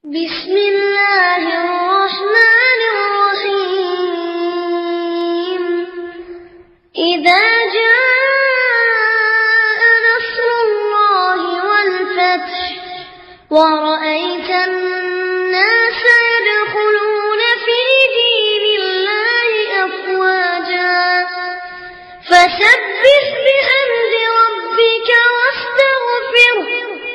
بسم الله الرحمن الرحيم إذا جاء نصر الله والفتح ورأيت الناس يدخلون في دين الله أفواجا فسبح بحمد ربك واستغفره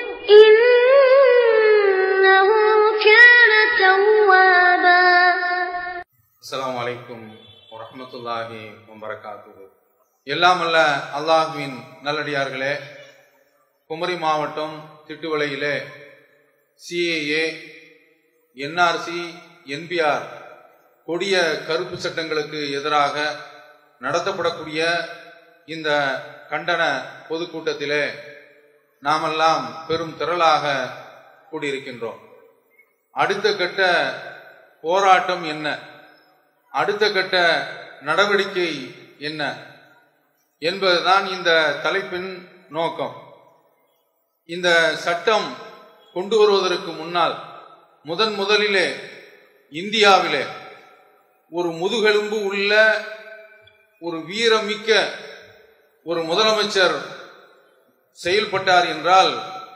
إنه كان توابا அஸ்ஸலாமு அலைக்கும் வரஹ்மத்துல்லாஹி வபரகாத்துஹு எல்லாம் அல்ல அல்லாஹ்வின் நல்லடியார்களே குமரி மாவட்டம் திட்டுவளையிலே சிஏஏ என்ஆர்சி என்பிஆர் கொடிய கருப்பு சட்டங்களுக்கு எதிராக நடத்தப்படக்கூடிய இந்த கண்டன பொதுக்கூட்டத்திலே நாமெல்லாம் பெரும் திரளாக கூடியிருக்கின்றோம் அடுத்த கட்ட போராட்டம் என்ன அடுத்த கட்ட நடவடிக்கை என்ன என்பதுதான் இந்த தலைப்பின் நோக்கம் இந்த சட்டம் கொண்டு வருவதற்கு முன்னால் முதன் முதலிலே இந்தியாவிலே ஒரு முதுகெலும்பு உள்ள ஒரு வீரமிக்க ஒரு முதலமைச்சர் செயல்பட்டார் என்றால்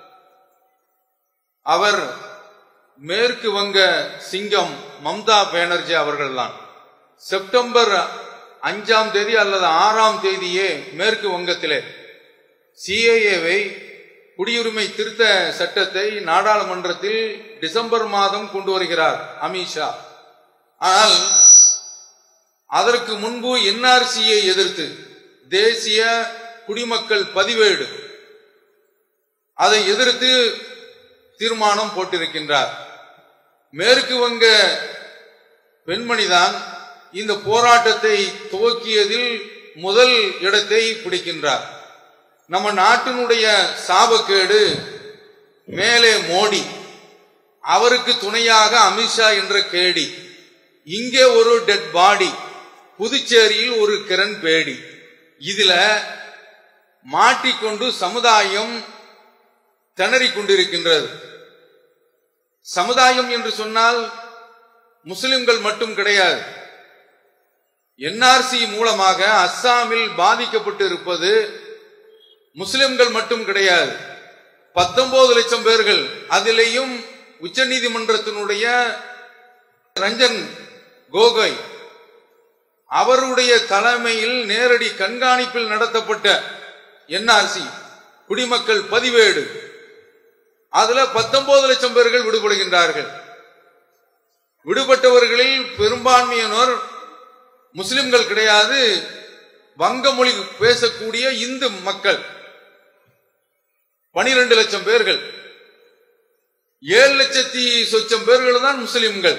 அவர் மேற்கு வங்க சிங்கம் மம்தா பானர்ஜி அவர்கள்தான் செப்டம்பர் அஞ்சாம் தேதி அல்லது ஆறாம் தேதியே மேற்கு வங்கத்திலே சிஏஏவை குடியுரிமை திருத்த சட்டத்தை நாடாளுமன்றத்தில் டிசம்பர் மாதம் கொண்டு வருகிறார் அமித்ஷா ஆனால் அதற்கு முன்பு என்ஆர்சியை எதிர்த்து தேசிய குடிமக்கள் பதிவேடு அதை எதிர்த்து தீர்மானம் போட்டிருக்கின்றார் மேற்கு வங்க பெண்மணிதான் இந்த போராட்டத்தை துவக்கியதில் முதல் இடத்தை பிடிக்கின்றார் நம்ம நாட்டினுடைய சாபக்கேடு மேலே மோடி அவருக்கு துணையாக அமித்ஷா என்ற கேடி இங்கே ஒரு டெட் பாடி புதுச்சேரியில் ஒரு கிரண் பேடி இதுல மாட்டிக்கொண்டு சமுதாயம் திணறிக் கொண்டிருக்கின்றது சமுதாயம் என்று சொன்னால் முஸ்லிம்கள் மட்டும் கிடையாது என்ஆர்சி மூலமாக அஸ்ஸாமில் பாதிக்கப்பட்டு இருப்பது முஸ்லிம்கள் மட்டும் கிடையாது பத்தொன்பது லட்சம் பேர்கள் அதிலேயும் உச்சநீதிமன்றத்தினுடைய ரஞ்சன் கோகோய் அவருடைய தலைமையில் நேரடி கண்காணிப்பில் நடத்தப்பட்ட என்ஆர்சி குடிமக்கள் பதிவேடு அதுல பத்தொன்பது லட்சம் பேர்கள் விடுபடுகின்றார்கள் விடுபட்டவர்களில் பெரும்பான்மையினர் முஸ்லிம்கள் கிடையாது வங்க மொழி பேசக்கூடிய இந்து மக்கள் பனிரெண்டு லட்சம் பேர்கள் ஏழு லட்சத்தி சொச்சம் பேர்கள் தான் முஸ்லிம்கள்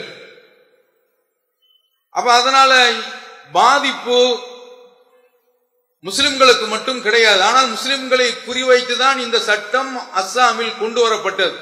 அப்ப அதனால பாதிப்பு முஸ்லிம்களுக்கு மட்டும் கிடையாது ஆனால் முஸ்லிம்களை குறிவைத்து தான் இந்த சட்டம் அஸ்ஸாமில் கொண்டு வரப்பட்டது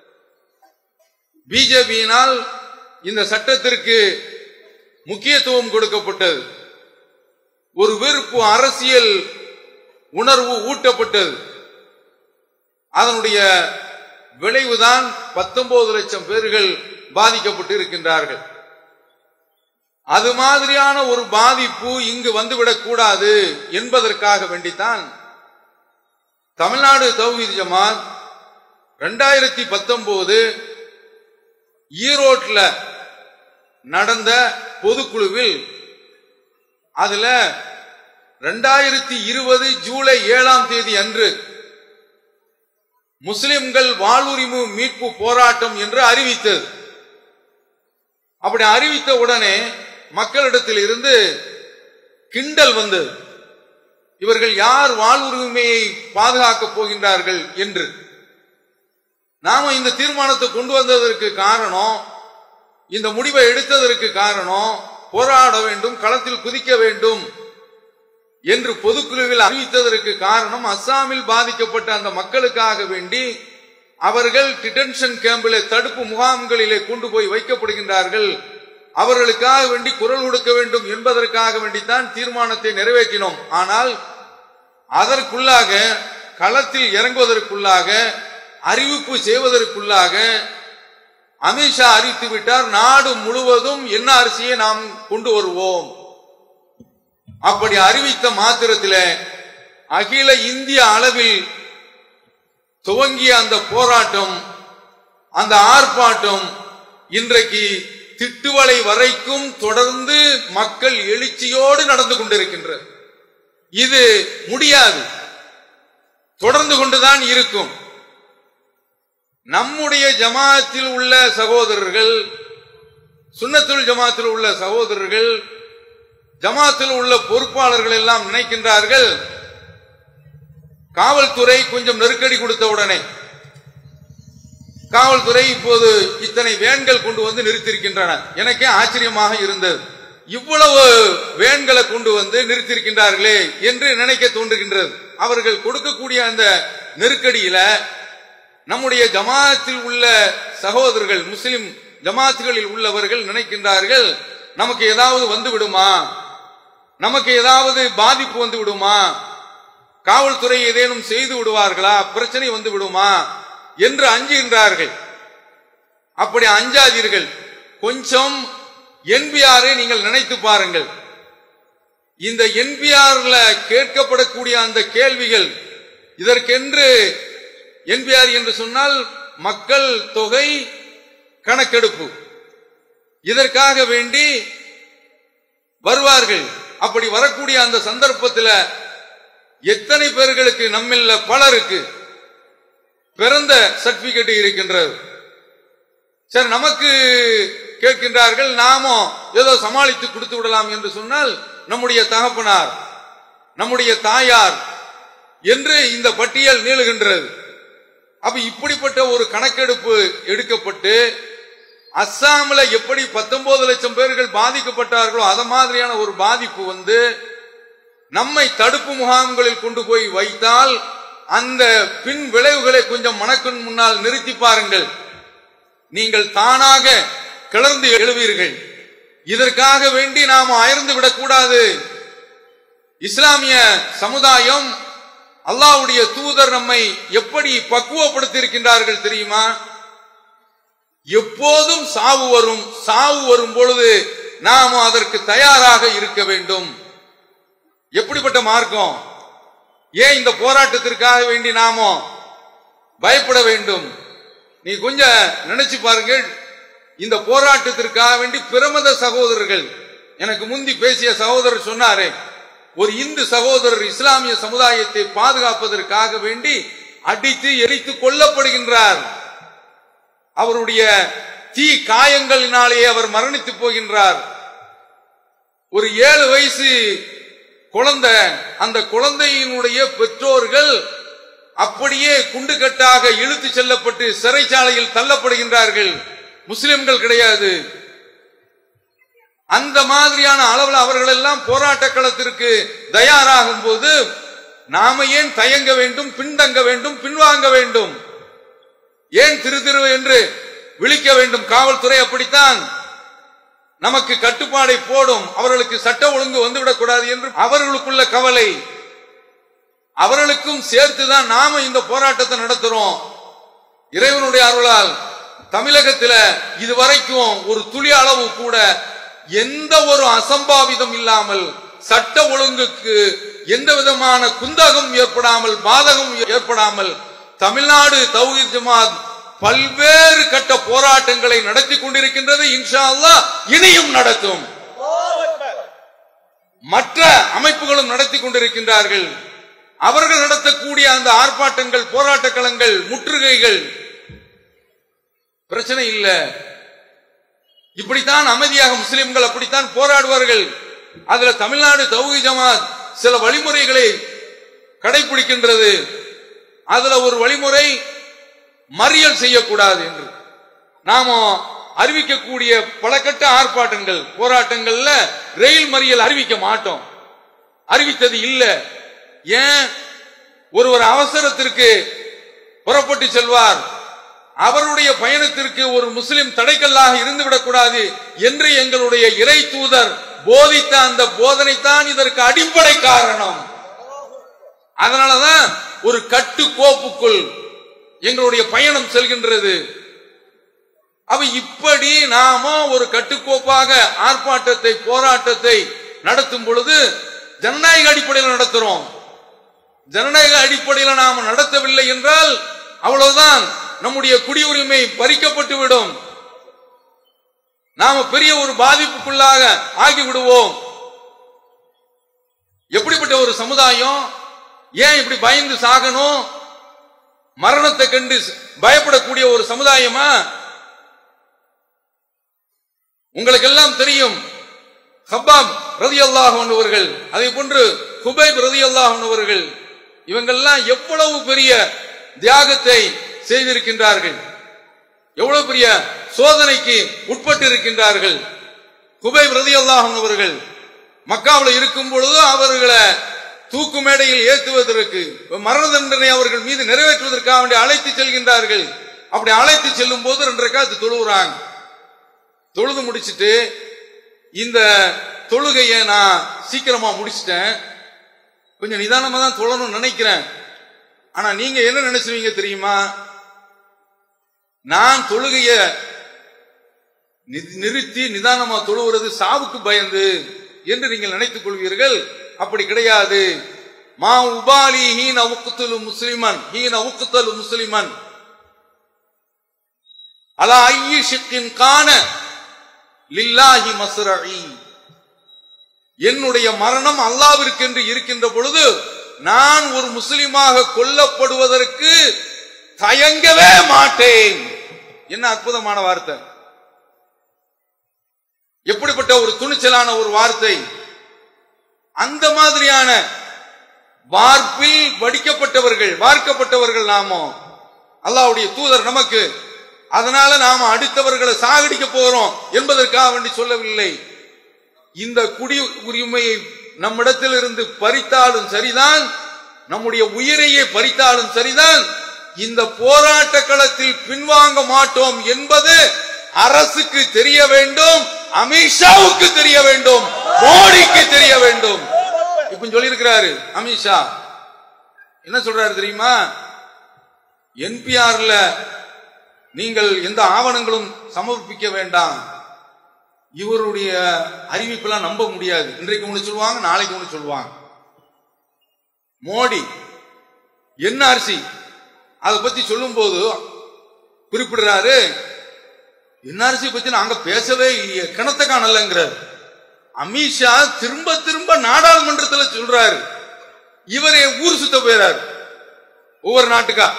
பிஜேபியினால் இந்த சட்டத்திற்கு முக்கியத்துவம் கொடுக்கப்பட்டது ஒரு வெறுப்பு அரசியல் உணர்வு ஊட்டப்பட்டது அதனுடைய விளைவுதான் பத்தொன்பது லட்சம் பேர்கள் பாதிக்கப்பட்டு இருக்கின்றார்கள் அது மாதிரியான ஒரு பாதிப்பு இங்கு வந்துவிடக் கூடாது என்பதற்காக வேண்டித்தான் தமிழ்நாடு தௌஹீத் ஜமாத் ரெண்டாயிரத்தி பத்தொன்பது ஈரோட்ல நடந்த பொதுக்குழுவில் அதுல ரெண்டாயிரத்தி இருபது ஜூலை ஏழாம் தேதி அன்று முஸ்லிம்கள் வாழ்வுரிமை மீட்பு போராட்டம் என்று அறிவித்தது அப்படி அறிவித்த உடனே மக்களிடத்தில் இருந்து கிண்டல் வந்தது இவர்கள் யார் வாழ்வுரிமையை பாதுகாக்கப் போகின்றார்கள் என்று நாம இந்த தீர்மானத்தை கொண்டு வந்ததற்கு காரணம் இந்த முடிவை எடுத்ததற்கு காரணம் போராட வேண்டும் களத்தில் குதிக்க வேண்டும் என்று பொதுக்குழுவில் அறிவித்ததற்கு காரணம் அஸ்ஸாமில் பாதிக்கப்பட்ட அந்த மக்களுக்காக வேண்டி அவர்கள் டிடென்ஷன் கேம்பிலே தடுப்பு முகாம்களிலே கொண்டு போய் வைக்கப்படுகின்றார்கள் அவர்களுக்காக வேண்டி குரல் கொடுக்க வேண்டும் என்பதற்காக வேண்டித்தான் தீர்மானத்தை நிறைவேற்றினோம் ஆனால் அதற்குள்ளாக களத்தில் இறங்குவதற்குள்ளாக அறிவிப்பு செய்வதற்குள்ளாக அமித்ஷா அறிவித்து விட்டார் நாடு முழுவதும் என்ன அரிசியை நாம் கொண்டு வருவோம் அப்படி அறிவித்த மாத்திரத்தில் அகில இந்திய அளவில் துவங்கிய அந்த போராட்டம் அந்த ஆர்ப்பாட்டம் இன்றைக்கு திட்டுவலை வரைக்கும் தொடர்ந்து மக்கள் எழுச்சியோடு நடந்து கொண்டிருக்கின்றது இது முடியாது தொடர்ந்து கொண்டுதான் இருக்கும் நம்முடைய ஜமாத்தில் உள்ள சகோதரர்கள் சுன்னத்துல் ஜமாத்தில் உள்ள சகோதரர்கள் ஜமாத்தில் உள்ள பொறுப்பாளர்கள் எல்லாம் நினைக்கின்றார்கள் காவல்துறை கொஞ்சம் நெருக்கடி கொடுத்த உடனே காவல்துறை இப்போது இத்தனை வேன்கள் கொண்டு வந்து நிறுத்தியிருக்கின்றன எனக்கே ஆச்சரியமாக இருந்தது இவ்வளவு வேன்களை கொண்டு வந்து நிறுத்தியிருக்கின்றார்களே என்று நினைக்க தோன்றுகின்றது அவர்கள் கொடுக்கக்கூடிய அந்த நெருக்கடியில நம்முடைய ஜமாத்தில் உள்ள சகோதரர்கள் முஸ்லிம் ஜமாத்துகளில் உள்ளவர்கள் நினைக்கின்றார்கள் நமக்கு ஏதாவது வந்து விடுமா நமக்கு ஏதாவது பாதிப்பு வந்து விடுமா காவல்துறை ஏதேனும் செய்து விடுவார்களா பிரச்சனை வந்து விடுமா என்று அஞ்சுகின்றார்கள் அப்படி அஞ்சாதீர்கள் கொஞ்சம் என்பிஆரை நீங்கள் நினைத்து பாருங்கள் இந்த என்பிஆர்ல கேட்கப்படக்கூடிய அந்த கேள்விகள் இதற்கென்று என்பிஆர் என்று சொன்னால் மக்கள் தொகை கணக்கெடுப்பு இதற்காக வேண்டி வருவார்கள் அப்படி வரக்கூடிய அந்த சந்தர்ப்பத்தில் எத்தனை பேர்களுக்கு நம்மில் பலருக்கு பிறந்த சர்டிபிகேட் இருக்கின்றது சரி நமக்கு கேட்கின்றார்கள் நாமோ ஏதோ சமாளித்து கொடுத்து விடலாம் என்று சொன்னால் நம்முடைய தகப்பனார் நம்முடைய தாயார் என்று இந்த பட்டியல் நீளுகின்றது அப்ப இப்படிப்பட்ட ஒரு கணக்கெடுப்பு எடுக்கப்பட்டு அஸ்ஸாமில் எப்படி 19 லட்சம் பேர்கள் பாதிக்கப்பட்டார்களோ அத மாதிரியான ஒரு பாதிப்பு வந்து நம்மை தடுப்பு முகாம்களில் கொண்டு போய் வைத்தால் அந்த பின் விளைவுகளை கொஞ்சம் மனக்கண் முன்னால் நிறுத்தி பாருங்கள் நீங்கள் தானாக கிளர்ந்து எழுவீர்கள் இதற்காக வேண்டி நாம் அயர்ந்து விடக்கூடாது இஸ்லாமிய சமுதாயம் அல்லாஹ்வுடைய தூதர் நம்மை எப்படி பக்குவப்படுத்தி இருக்கின்றார்கள் தெரியுமா எப்போதும் சாவு வரும் சாவு வரும் பொழுது நாம் அதற்கு தயாராக இருக்க வேண்டும் எப்படிப்பட்ட மார்க்கம் ஏன் இந்த போராட்டத்திற்காக வேண்டி நாமோ பயப்பட வேண்டும் நீ கொஞ்சம் நினைச்சு பாருங்கள் இந்த போராட்டத்திற்காக வேண்டி பிரமத சகோதரர்கள் எனக்கு முந்தி பேசிய சகோதரர் சொன்னாரே ஒரு இந்து சகோதரர் இஸ்லாமிய சமுதாயத்தை பாதுகாப்பதற்காக வேண்டி அடித்து எரித்து கொல்லப்படுகின்றார் அவருடைய தீ காயங்களினாலேயே அவர் மரணித்து போகின்றார் ஒரு ஏழு வயசு குழந்தை அந்த குழந்தையினுடைய பெற்றோர்கள் அப்படியே குண்டுகட்டாக இழுத்து செல்லப்பட்டு சிறைச்சாலையில் தள்ளப்படுகின்றார்கள் முஸ்லிம்கள் கிடையாது அந்த மாதிரியான அளவில் அவர்கள் எல்லாம் போராட்ட களத்திற்கு தயாராகும் போது நாம ஏன் தயங்க வேண்டும் பின்தங்க வேண்டும் பின்வாங்க வேண்டும் ஏன் திரு திரு என்று விழிக்க வேண்டும் காவல்துறை அப்படித்தான் நமக்கு கட்டுப்பாடை போடும் அவர்களுக்கு சட்ட ஒழுங்கு வந்துவிடக்கூடாது என்று அவர்களுக்குள்ள கவலை அவர்களுக்கும் சேர்த்துதான் நாம இந்த போராட்டத்தை நடத்துறோம் இறைவனுடைய அருளால் தமிழகத்துல இதுவரைக்கும் ஒரு துளி அளவு கூட எந்த ஒரு அசம்பாவிதம் இல்லாமல் சட்ட ஒழுங்குக்கு எந்த விதமான குந்தகம் ஏற்படாமல் பாதகம் ஏற்படாமல் தமிழ்நாடு தௌஹீத் ஜமாத் பல்வேறு கட்ட போராட்டங்களை நடத்தி கொண்டிருக்கின்றது இன்ஷா அல்லாஹ் இனியும் நடத்தும் மற்ற அமைப்புகளும் நடத்தி கொண்டிருக்கின்றார்கள் அவர்கள் நடத்தக்கூடிய அந்த ஆர்ப்பாட்டங்கள் போராட்ட களங்கள் முற்றுகைகள் பிரச்சனை இல்ல இப்படித்தான் அமைதியாக முஸ்லிம்கள் அப்படித்தான் போராடுவார்கள் அதுல தமிழ்நாடு தௌஹி ஜமாத் சில வழிமுறைகளை கடைபிடிக்கின்றது அதுல ஒரு வழிமுறை மறியல் செய்யக்கூடாது என்று நாம அறிவிக்கக்கூடிய பல கட்ட ஆர்ப்பாட்டங்கள் போராட்டங்கள்ல ரயில் மறியல் அறிவிக்க மாட்டோம் அறிவித்தது இல்ல ஏன் ஒருவர் அவசரத்திற்கு புறப்பட்டு செல்வார் அவருடைய பயணத்திற்கு ஒரு முஸ்லிம் தடைக்கல்லாக இருந்துவிடக்கூடாது என்று எங்களுடைய இறை தூதர் போதித்த அந்த போதனைத்தான் இதற்கு அடிப்படை காரணம் அதனாலதான் ஒரு கட்டுக்கோப்புக்குள் எங்களுடைய பயணம் செல்கின்றது அவ இப்படி நாம ஒரு கட்டுக்கோப்பாக ஆர்ப்பாட்டத்தை போராட்டத்தை நடத்தும் பொழுது ஜனநாயக அடிப்படையில் நடத்துறோம் ஜனநாயக அடிப்படையில் நாம் நடத்தவில்லை என்றால் அவ்வளவுதான் நம்முடைய குடியுரிமை பறிக்கப்பட்டு விடும் நாம பெரிய ஒரு பாதிப்புக்குள்ளாக ஆகிவிடுவோம் எப்படிப்பட்ட ஒரு சமுதாயம் ஏன் இப்படி பயந்து சாகணும் மரணத்தை கண்டு பயப்படக்கூடிய ஒரு சமுதாயமா உங்களுக்கு எல்லாம் தெரியும் ஹப்பாப் ரதி அவர்கள் அதே போன்று குபைப் ரதி அவர்கள் இவங்கெல்லாம் எவ்வளவு பெரிய தியாகத்தை செய்திருக்கின்றார்கள் எவ்வளவு பெரிய சோதனைக்கு உட்பட்டு இருக்கின்றார்கள் குபைப் ரதி அவர்கள் மக்காவில் இருக்கும் பொழுது அவர்களை தூக்கு மேடையில் ஏற்றுவதற்கு மரண தண்டனை அவர்கள் மீது நிறைவேற்றுவதற்காக வேண்டி அழைத்து செல்கின்றார்கள் அப்படி அழைத்து செல்லும் போது ரெண்டரை காத்து தொழுகிறாங்க தொழுது முடிச்சிட்டு இந்த தொழுகையை நான் சீக்கிரமா முடிச்சிட்டேன் கொஞ்சம் நிதானமா தான் தொழணும்னு நினைக்கிறேன் ஆனா நீங்க என்ன நினைச்சுவீங்க தெரியுமா நான் தொழுகைய நி- நிறுத்தி நிதானமா தொழுகிறது சாவுக்கு பயந்து என்று நீங்கள் நினைத்துக் கொள்வீர்கள் அப்படி கிடையாது மா உபாலி ஹீன உக்குத்தலு முஸ்லிமன் ஹீன உக்குத்தலு முஸ்லிமன் அலா ஐயி ஷிக்கின் கான லில்லாஹி மஸ்ரஇ என்னுடைய மரணம் அல்லாவிற்கென்று இருக்கின்ற பொழுது நான் ஒரு முஸ்லிமாக கொல்லப்படுவதற்கு தயங்கவே மாட்டேன் என்ன அற்புதமான வார்த்தை எப்படிப்பட்ட ஒரு துணிச்சலான ஒரு வார்த்தை அந்த மாதிரியான வார்ப்பில் வடிக்கப்பட்டவர்கள் வார்க்கப்பட்டவர்கள் நாமோ அல்லாஹ்வுடைய தூதர் நமக்கு அதனால நாம அடுத்தவர்களை சாகடிக்க போகிறோம் என்பதற்காக வேண்டி சொல்லவில்லை இந்த குடி உரிமையை நம்மிடத்தில் இருந்து பறித்தாலும் சரிதான் நம்முடைய உயிரையே பறித்தாலும் சரிதான் இந்த போராட்ட களத்தில் பின்வாங்க மாட்டோம் என்பது அரசுக்கு தெரிய வேண்டும் அமித்ஷாவுக்கு தெரிய வேண்டும் மோடிக்கு தெரிய வேண்டும் இப்ப சொல்லியிருக்கிறாரு அமித்ஷா என்ன சொல்றாரு தெரியுமா என்பிஆர்ல நீங்கள் எந்த ஆவணங்களும் சமர்ப்பிக்க வேண்டாம் இவருடைய அறிவிப்பெல்லாம் நம்ப முடியாது இன்றைக்கு ஒண்ணு சொல்லுவாங்க நாளைக்கு ஒண்ணு சொல்லுவாங்க மோடி என்ஆர்சி அதை பத்தி சொல்லும்போது குறிப்பிடுறாரு என்ஆர்சி பத்தி நாங்க பேசவே இல்லையே கிணத்த காணலங்கிறார் அமித்ஷா திரும்ப திரும்ப நாடாளுமன்றத்துல சொல்றாரு இவரே ஊர் சுத்த போயிறாரு ஒவ்வொரு நாட்டுக்கா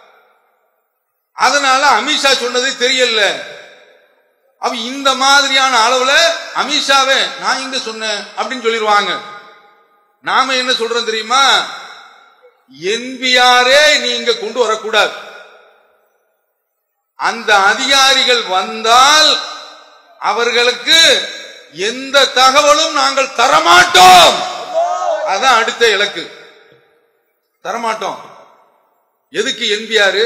அதனால அமித்ஷா சொன்னது தெரியல அப்ப இந்த மாதிரியான அளவுல அமித்ஷாவே நான் இங்க சொன்னேன் அப்படின்னு சொல்லிடுவாங்க நாம என்ன சொல்றோம் தெரியுமா என்பிஆரே நீங்க கொண்டு வரக்கூடாது அந்த அதிகாரிகள் வந்தால் அவர்களுக்கு எந்த தகவலும் நாங்கள் தரமாட்டோம் அதான் அடுத்த இலக்கு தரமாட்டோம் எதுக்கு என்பிஆர்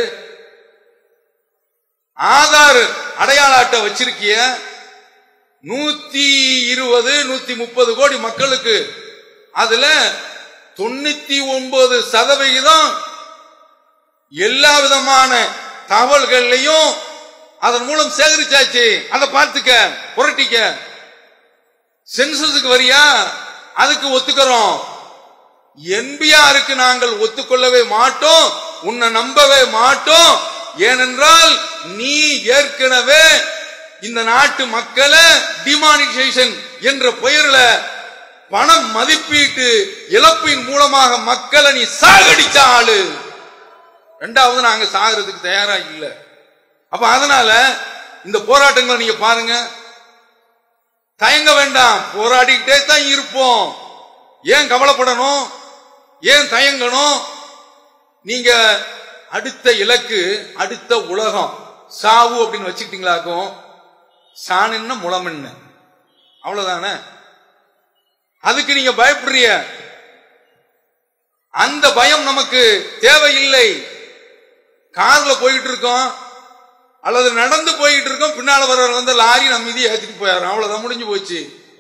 ஆதார் அடையாள அட்டை வச்சிருக்கிய நூத்தி இருபது நூத்தி முப்பது கோடி மக்களுக்கு அதுல தொண்ணூத்தி ஒன்பது சதவிகிதம் எல்லா விதமான தகவல்கள்லையும் அதன் மூலம் சேகரிச்சாச்சு அதை பார்த்துக்க புரட்டிக்க சென்சஸுக்கு வரியா அதுக்கு ஒத்துக்கிறோம் என்பிஆருக்கு நாங்கள் ஒத்துக்கொள்ளவே மாட்டோம் உன்னை நம்பவே மாட்டோம் ஏனென்றால் நீ ஏற்கனவே இந்த நாட்டு மக்களை டிமானிசேஷன் என்ற பெயர்ல பணம் மதிப்பீட்டு இழப்பின் மூலமாக மக்களை நீ சாகடிச்ச ஆளு ரெண்டாவது நாங்க சாகிறதுக்கு தயாரா இல்ல அப்ப அதனால இந்த போராட்டங்களை நீங்க பாருங்க தயங்க வேண்டாம் போராடிக்கிட்டே தான் இருப்போம் ஏன் கவலைப்படணும் ஏன் தயங்கணும் நீங்க அடுத்த இலக்கு அடுத்த உலகம் சாவு அப்படின்னு வச்சுக்கிட்டீங்களாக்கும் சான் என்ன முளம் என்ன அவ்வளவுதானே அதுக்கு நீங்க பயப்படுறிய அந்த பயம் நமக்கு தேவையில்லை கார்ல போயிட்டு இருக்கோம் அல்லது நடந்து போயிட்டு இருக்கோம் பின்னால வர்றவர் வந்து லாரி நம்ம மீதி ஏத்திட்டு போயிடுறோம் அவ்வளவுதான் முடிஞ்சு போச்சு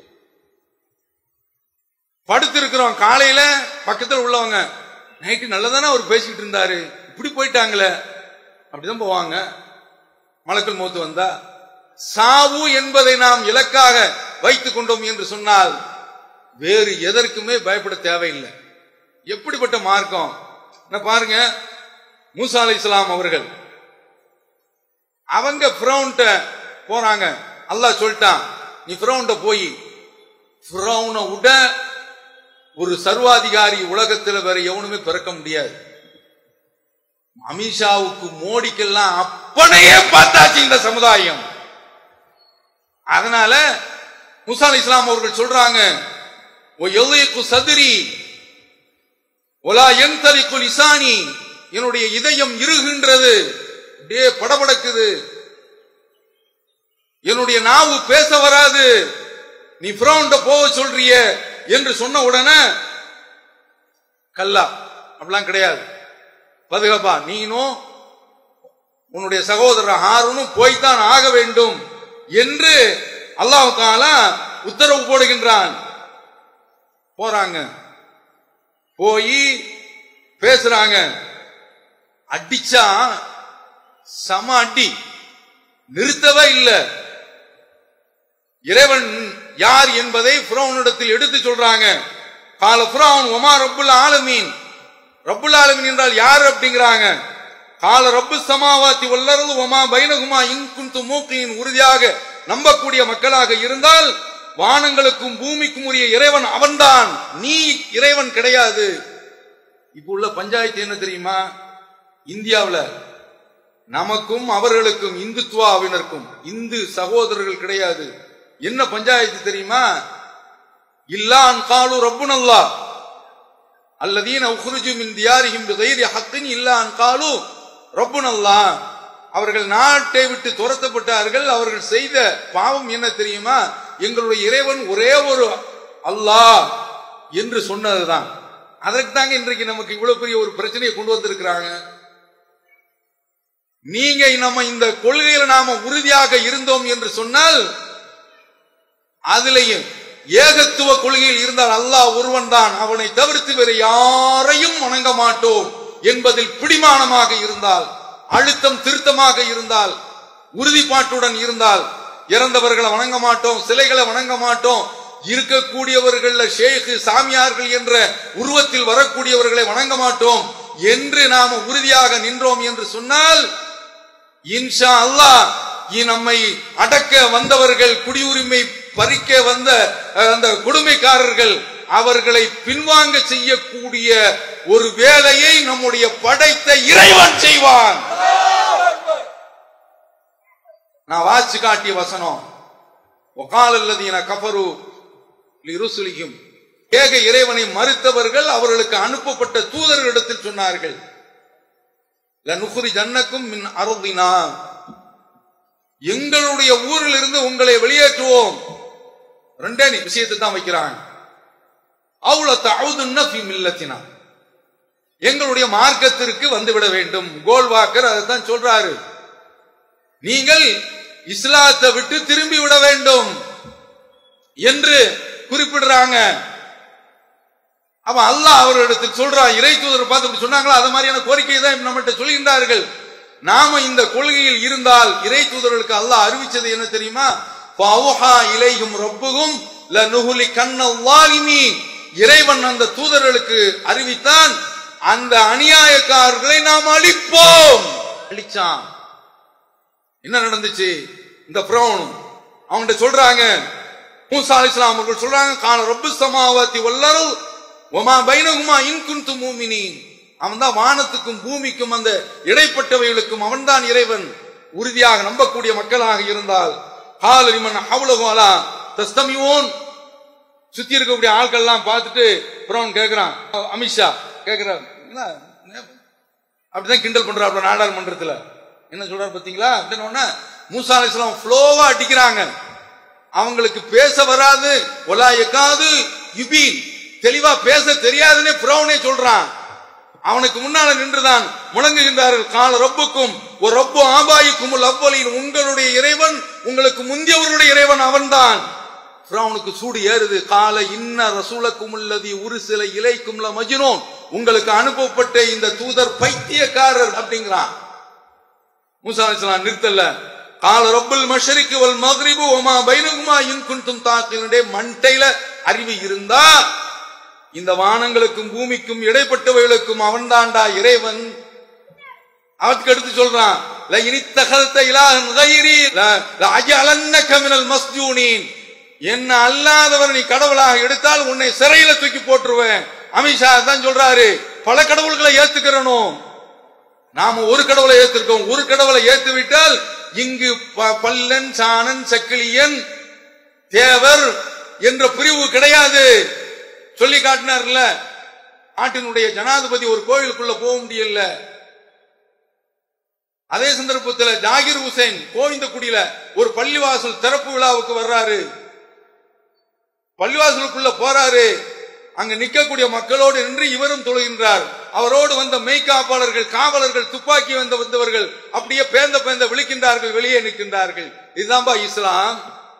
படுத்திருக்கிறோம் காலையில பக்கத்துல உள்ளவங்க நைட்டு நல்லதானே அவர் பேசிக்கிட்டு இருந்தாரு இப்படி போயிட்டாங்களே அப்படிதான் போவாங்க மலக்கல் மூத்து வந்தா சாவு என்பதை நாம் இலக்காக வைத்துக் கொண்டோம் என்று சொன்னால் வேறு எதற்குமே பயப்பட தேவையில்லை எப்படிப்பட்ட மார்க்கம் என்ன பாருங்க மூசா அலை இஸ்லாம் அவர்கள் அவங்க பிரவுன்ட்ட போறாங்க அல்லாஹ் சொல்லிட்டான் நீ பிரவுன்ட்ட போய் பிரவுனை விட ஒரு சர்வாதிகாரி உலகத்தில் வேற எவனுமே பிறக்க முடியாது அமித்ஷாவுக்கு மோடிக்கெல்லாம் அப்பனையே பார்த்தாச்சு இந்த சமுதாயம் அதனால முசா அலி இஸ்லாம் அவர்கள் சொல்றாங்க "ஒ யலீகு சதுரி ஒலா என்தலிக்கு லிசானி என்னுடைய இதயம் இருகின்றது அப்படியே படபடக்குது என்னுடைய நாவு பேச வராது நீ பிரவுண்ட போக சொல்றிய என்று சொன்ன உடனே கல்லா அப்படிலாம் கிடையாது பதுகப்பா நீனும் உன்னுடைய சகோதரர் ஹாரூனும் போய்த்தான் ஆக வேண்டும் என்று அல்லாஹ் தாலா உத்தரவு போடுகின்றான் போறாங்க போய் பேசுறாங்க அடிச்சா சம அடி நிறுத்தவே இல்லை இறைவன் யார் என்பதை புறவனிடத்தில் எடுத்து சொல்றாங்க கால புறவன் ஒமா ரப்புல் ஆலமீன் ரப்புல் ஆலமீன் என்றால் யார் அப்படிங்கிறாங்க கால ரப்பு சமாவாத்தி வல்லரது ஒமா பைனகுமா இன்குந்து மூக்கின் உறுதியாக நம்பக்கூடிய மக்களாக இருந்தால் வானங்களுக்கும் பூமிக்கும் உரிய இறைவன் அவன்தான் நீ இறைவன் கிடையாது இப்ப உள்ள பஞ்சாயத்து என்ன தெரியுமா இந்தியாவுல நமக்கும் அவர்களுக்கும் இந்துத்துவாவினருக்கும் இந்து சகோதரர்கள் கிடையாது என்ன பஞ்சாயத்து தெரியுமா இல்லான் காலு ரப்புனல்லா அல்லதீன உஹ்ருஜு மின் தியாரிஹிம் பிகைரி ஹக்கின் இல்லான் காலு ரப்புனல்லா அவர்கள் நாட்டை விட்டு துரத்தப்பட்டார்கள் அவர்கள் செய்த பாவம் என்ன தெரியுமா எங்களுடைய இறைவன் ஒரே ஒரு அல்லாஹ் என்று சொன்னதுதான் அதற்கு தாங்க இன்றைக்கு நமக்கு இவ்வளவு பெரிய ஒரு பிரச்சனையை கொண்டு வந்திருக்கிறாங்க நீங்க நம்ம இந்த கொள்கையில நாம உறுதியாக இருந்தோம் என்று சொன்னால் அதிலேயும் ஏகத்துவ கொள்கையில் இருந்தால் அல்லாஹ் ஒருவன் தான் அவனை தவிர்த்து வேறு யாரையும் வணங்க மாட்டோம் என்பதில் பிடிமானமாக இருந்தால் அழுத்தம் திருத்தமாக இருந்தால் உறுதிப்பாட்டுடன் இருந்தால் இறந்தவர்களை வணங்க மாட்டோம் சிலைகளை வணங்க மாட்டோம் இருக்கக்கூடியவர்கள் ஷேக்கு சாமியார்கள் என்ற உருவத்தில் வரக்கூடியவர்களை வணங்க மாட்டோம் என்று நாம உறுதியாக நின்றோம் என்று சொன்னால் இன்ஷா அல்லாஹ் இ- நம்மை அடக்க வந்தவர்கள் குடியுரிமை பறிக்க வந்த அஹ், அந்த கொடுமைக்காரர்கள் அவர்களை பின்வாங்க செய்யக்கூடிய ஒரு வேலையை நம்முடைய படைத்த இறைவன் செய்வான் நான் வாசிச்சு காட்டிய வசனம் ஒகாலல்லதீன கபரு லிருசுலியும் ஏக இறைவனை மறுத்தவர்கள் அவர்களுக்கு அனுப்பப்பட்ட தூதர்களிடத்தில் சொன்னார்கள் லனுகுரி ஜன்னக்கும் மின் அருதினா எங்களுடைய ஊரில் இருந்து உங்களை வெளியேற்றுவோம் ரெண்டே நி- விஷயத்தை தான் வைக்கிறாங்க அவ்வளவு தவுதுன்னா மில்லத்தினா எங்களுடைய மார்க்கத்திற்கு வந்துவிட வேண்டும் கோல்வாக்கர் அதைத்தான் சொல்றாரு நீங்கள் இஸ்லாத்தை விட்டு திரும்பி விட வேண்டும் என்று குறிப்பிடுறாங்க அவன் அல்லாஹ் அவர்களிடத்தில் சொல்றான் இறை தூதர் பார்த்து இப்படி சொன்னாங்களா அது மாதிரியான கோரிக்கை தான் நம்மகிட்ட சொல்கின்றார்கள் நாம இந்த கொள்கையில் இருந்தால் இறை தூதர்களுக்கு அல்லாஹ் அறிவிச்சது என்ன தெரியுமா ஃபஅவுஹா இலைஹிம் ரப்புகும் லனுஹ்லி கன்னல்லாலிமி இறைவன் அந்த தூதர்களுக்கு அறிவித்தான் அந்த அநியாயக்காரர்களை நாம் அழிப்போம் அழிச்சான் என்ன நடந்துச்சு இந்த பிரௌன் அவன்கிட்ட சொல்றாங்க மூசா அலிஸ்லாம் அவர்கள் சொல்றாங்க கால ரப்பு சமாவாத்தி வல்லருள் ஒமா பைனகுமா இன்குந்து மூமினீன் அவன் தான் வானத்துக்கும் பூமிக்கும் அந்த இடைப்பட்டவைகளுக்கும் அவன்தான் இறைவன் உறுதியாக நம்பக்கூடிய மக்களாக இருந்தால் ஹாலிமன் ஹவுலகோலா தஸ்தமிவோன் சுத்தி இருக்கக்கூடிய ஆட்கள் எல்லாம் பார்த்துட்டு பிரௌன் கேக்குறான் அமித்ஷா கேக்குறான் என்ன, என்ன, அப்படிதான் கிண்டல் பண்றாப்ல நாடாளுமன்றத்துல என்ன சொல்றாரு பாத்தீங்களா அப்படின்னு உடனே மூசா அலிஸ்லாம் ஃப்ளோவா அடிக்கிறாங்க அவங்களுக்கு பேச வராது ஒலா எக்காது யுபீன் தெளிவா பேச தெரியாதுன்னு பிரௌனே சொல்றான் அவனுக்கு முன்னால நின்றுதான் முழங்குகின்றார்கள் கால ரப்புக்கும் ஒரு ரப்பு ஆபாய்க்கும் அவ்வளின் உங்களுடைய இறைவன் உங்களுக்கு முந்தியவர்களுடைய இறைவன் அவன்தான் அவனுக்கு சூடு ஏறுது கால இன்ன ரசூலக்கும் உள்ளதி ஒரு சில இலைக்கும் மஜ்னூன் உங்களுக்கு அனுப்பப்பட்ட இந்த தூதர் பைத்தியக்காரர் அப்படிங்கிறான் மூசா அலிஸ்லாம் நிறுத்தல கால ரப்புல் மஷரிக்கு வல் மக்ரிபு ஒமா பைனகுமா இன் குன்தும் தாக்கினுடைய மண்டையில அறிவு இருந்தா இந்த வானங்களுக்கும் பூமிக்கும் இடைப்பட்டவைகளுக்கும் அவன்தாண்டா இறைவன் அவனுக்கு எடுத்து சொல்றான் "ல இனித்தகல்த இலாஹன் கைரி ல- ல அஜஅலன்னக மினல் மஸ்ஜூனின்." என்ன அல்லாதவர் நீ கடவுளாக எடுத்தால் உன்னை சிறையில தூக்கி போட்டுருவேன் அமித்ஷா தான் சொல்றாரு பல கடவுள்களை ஏத்துக்கிறனும் நாம ஒரு கடவுளை ஏத்திருக்கோம் ஒரு கடவுளை ஏத்து விட்டால் இங்கு ப- பல்லன் சாணன் சக்கிலியன் தேவர் என்ற பிரிவு கிடையாது சொல்லி காட்டினார்ல நாட்டினுடைய ஜனாதிபதி ஒரு கோவிலுக்குள்ள போக முடியல அதே சந்தர்ப்பத்தில் ஜாகிர் ஹுசைன் கோவிந்தக்குடியில ஒரு பள்ளிவாசல் திறப்பு விழாவுக்கு வர்றாரு பள்ளிவாசலுக்குள்ள போறாரு அங்க நிக்கக்கூடிய மக்களோடு நின்று இவரும் தொழுகின்றார் அவரோடு வந்த மெய்காப்பாளர்கள் காவலர்கள் துப்பாக்கி வந்த வந்தவர்கள் அப்படியே பேந்த பேந்த விழிக்கின்றார்கள் வெளியே நிற்கின்றார்கள் இதுதான்பா இஸ்லாம்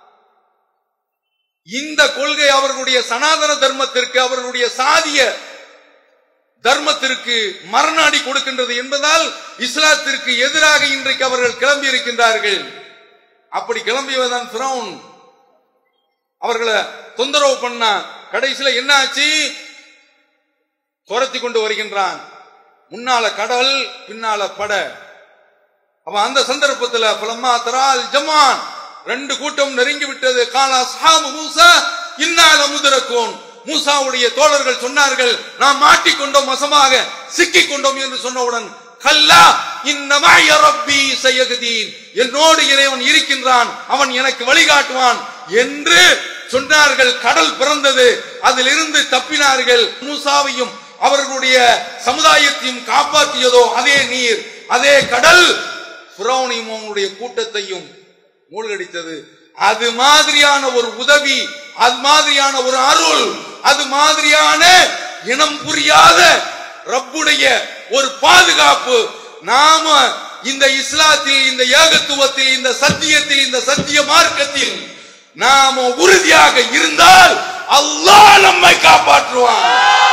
இந்த கொள்கை அவர்களுடைய சனாதன தர்மத்திற்கு அவர்களுடைய சாதிய தர்மத்திற்கு மரணாடி கொடுக்கின்றது என்பதால் இஸ்லாத்திற்கு எதிராக இன்றைக்கு அவர்கள் கிளம்பி இருக்கின்றார்கள் அப்படி கிளம்பியவர்தான் பிரவுன் அவர்களை தொந்தரவு பண்ணா கடைசியில என்ன ஆச்சு துரத்தி கொண்டு வருகின்றான் முன்னால கடல் பின்னால பட அவன் அந்த சந்தர்ப்பத்துல பலம்மா தரால் ஜமான் ரெண்டு கூட்டம் நெருங்கி விட்டது காலா சாமு மூசா இன்னால முதிரக்கோன் மூசாவுடைய தோழர்கள் சொன்னார்கள் நாம் மாட்டிக்கொண்டோம் வசமாக சிக்கிக் கொண்டோம் என்று சொன்னவுடன் கல்லா இன்னமாய ரப்பி சையகதீன் என்னோடு இறைவன் இருக்கின்றான் அவன் எனக்கு வழிகாட்டுவான் என்று சொன்னார்கள் கடல் பிறந்தது அதிலிருந்து தப்பினார்கள் மூசாவையும் அவர்களுடைய சமுதாயத்தையும் காப்பாற்றியதோ அதே நீர் அதே கடல் புறவனையும் அவனுடைய கூட்டத்தையும் மூழ்கடித்தது அது மாதிரியான ஒரு உதவி அது மாதிரியான ஒரு அருள் அது மாதிரியான இனம் புரியாத ரப்புடைய ஒரு பாதுகாப்பு நாம இந்த இஸ்லாத்தில் இந்த ஏகத்துவத்தில் இந்த சத்தியத்தில் இந்த சத்திய மார்க்கத்தில் நாம உறுதியாக இருந்தால் அல்லாஹ் நம்மை காப்பாற்றுவான்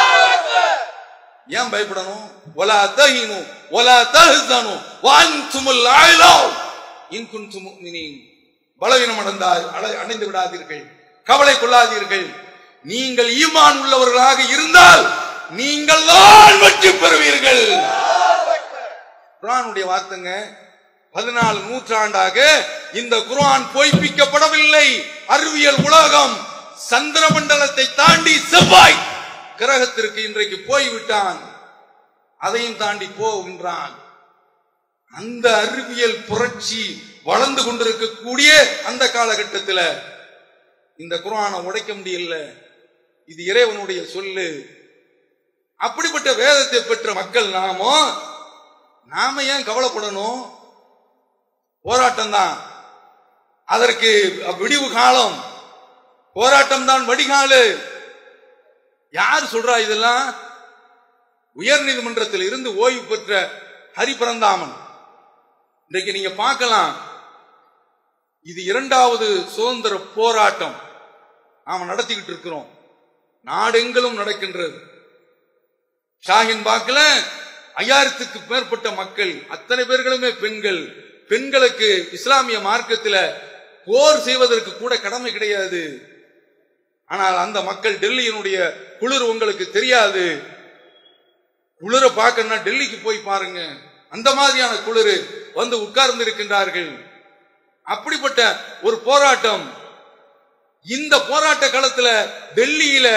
ஏன் பயப்படணும் ஒலா தஹினு ஒலா தஹ்சனு வான்துமுல் ஆயிலாவ் இன் குன்தும் முஃமினீன் பலவீனம் அடைந்தால் அடை- அடைந்து விடாதீர்கள் கவலை கொள்ளாதீர்கள் நீங்கள் ஈமான் உள்ளவர்களாக இருந்தால் நீங்கள் தான் வெற்றி பெறுவீர்கள் குர்ஆனுடைய வார்த்தைங்க பதினாலு நூற்றாண்டாக இந்த குர்ஆன் பொய்ப்பிக்கப்படவில்லை அறிவியல் உலகம் சந்திர மண்டலத்தை தாண்டி செவ்வாய் கிரகத்திற்கு இன்றைக்கு போய்விட்டான் அதையும் தாண்டி போகின்றான் அந்த அறிவியல் புரட்சி வளர்ந்து கொண்டிருக்கக்கூடிய அந்த காலகட்டத்தில் இந்த குர்ஆனை உடைக்க முடியல இது இறைவனுடைய சொல்லு அப்படிப்பட்ட வேதத்தை பெற்ற மக்கள் நாமோ நாம ஏன் கவலைப்படணும் போராட்டம் தான் அதற்கு விடிவு காலம் போராட்டம் தான் வடிகாலு யார் சொல்றா இதெல்லாம் உயர் நீதிமன்றத்தில் இருந்து ஓய்வு பெற்ற ஹரிபரந்தாமன் இன்றைக்கு நீங்க பார்க்கலாம் இது இரண்டாவது சுதந்திர போராட்டம் நாம நடத்திக்கிட்டு இருக்கிறோம் நாடெங்கிலும் நடக்கின்றது ஷாஹின் பாக்கில் ஐயாயிரத்துக்கு மேற்பட்ட மக்கள் அத்தனை பேர்களுமே பெண்கள் பெண்களுக்கு இஸ்லாமிய மார்க்கத்தில் போர் செய்வதற்கு கூட கடமை கிடையாது ஆனால் அந்த மக்கள் டெல்லியினுடைய குளிர் உங்களுக்கு தெரியாது குளிர பார்க்கணும்னா டெல்லிக்கு போய் பாருங்க அந்த மாதிரியான குளிர் வந்து உட்கார்ந்து இருக்கின்றார்கள் அப்படிப்பட்ட ஒரு போராட்டம் இந்த போராட்ட காலத்துல டெல்லியில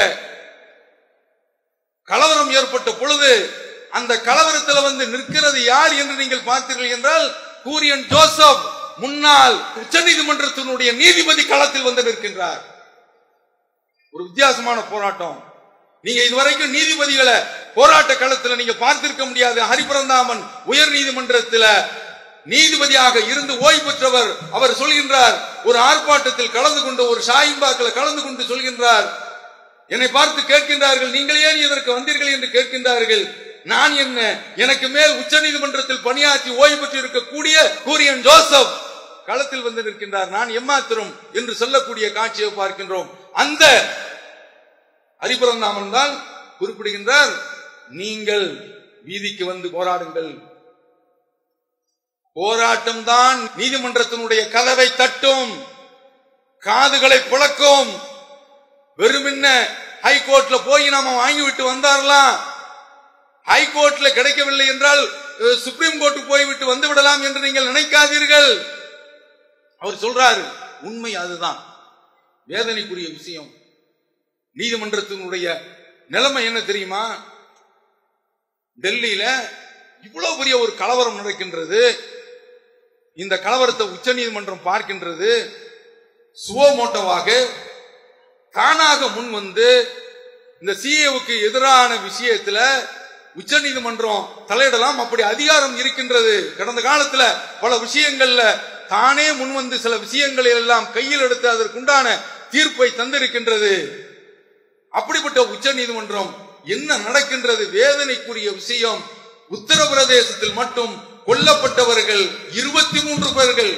கலவரம் ஏற்பட்ட பொழுது அந்த கலவரத்தில் வந்து நிற்கிறது யார் என்று நீங்கள் பார்த்தீர்கள் என்றால் கூரியன் ஜோசப் முன்னாள் உச்சநீதிமன்றத்தினுடைய நீதிபதி களத்தில் வந்து நிற்கின்றார் ஒரு வித்தியாசமான போராட்டம் நீங்க இதுவரைக்கும் நீதிபதிகளை போராட்ட களத்துல நீங்க பார்த்திருக்க முடியாது ஹரிபரந்தாமன் உயர் நீதிமன்றத்தில் நீதிபதியாக இருந்து ஓய்வு பெற்றவர் அவர் சொல்கின்றார் ஒரு ஆர்ப்பாட்டத்தில் கலந்து கொண்டு ஒரு ஷாயின்பாக்கில் கலந்து கொண்டு சொல்கின்றார் என்னை பார்த்து கேட்கின்றார்கள் நீங்கள் ஏன் இதற்கு வந்தீர்கள் என்று கேட்கின்றார்கள் நான் என்ன எனக்கு மேல் உச்ச நீதிமன்றத்தில் பணியாற்றி ஓய்வு பெற்று இருக்கக்கூடிய கூரியன் ஜோசப் களத்தில் வந்து நிற்கின்றார் நான் எம்மாத்திரம் என்று சொல்லக்கூடிய காட்சியை பார்க்கின்றோம் அந்த ஹரிபரந்தாமன் தான் குறிப்பிடுகின்றார் நீங்கள் வீதிக்கு வந்து போராடுங்கள் போராட்டம் தான் நீதிமன்றத்தினுடைய கதவை தட்டும் காதுகளை பிளக்கும் வெறுமின்ன ஹைகோர்ட்ல போய் நாம வாங்கிவிட்டு வந்தாரலாம் ஹைகோர்ட்ல கிடைக்கவில்லை என்றால் அஹ், சுப்ரீம் கோர்ட்டுக்கு போய்விட்டு வந்து விடலாம் என்று நீங்கள் நினைக்காதீர்கள் அவர் சொல்றாரு உண்மை அதுதான் வேதனைக்குரிய விஷயம் நீதிமன்றத்தினுடைய நிலைமை என்ன தெரியுமா டெல்லியில இவ்வளவு பெரிய ஒரு கலவரம் நடக்கின்றது இந்த கலவரத்தை உச்சநீதிமன்றம் பார்க்கின்றது சுவமோட்டோவாக தானாக முன் வந்து இந்த சிஏவுக்கு எதிரான விஷயத்துல உச்சநீதிமன்றம் தலையிடலாம் அப்படி அதிகாரம் இருக்கின்றது கடந்த காலத்துல பல விஷயங்கள்ல தானே முன் வந்து சில விஷயங்களை எல்லாம் கையில் எடுத்து அதற்குண்டான தீர்ப்பை தந்திருக்கின்றது அப்படிப்பட்ட உச்சநீதிமன்றம் என்ன நடக்கின்றது வேதனைக்குரிய விஷயம் உத்தரப்பிரதேசத்தில் மட்டும் கொல்லப்பட்டவர்கள் இருபத்தி மூன்று பேர்கள்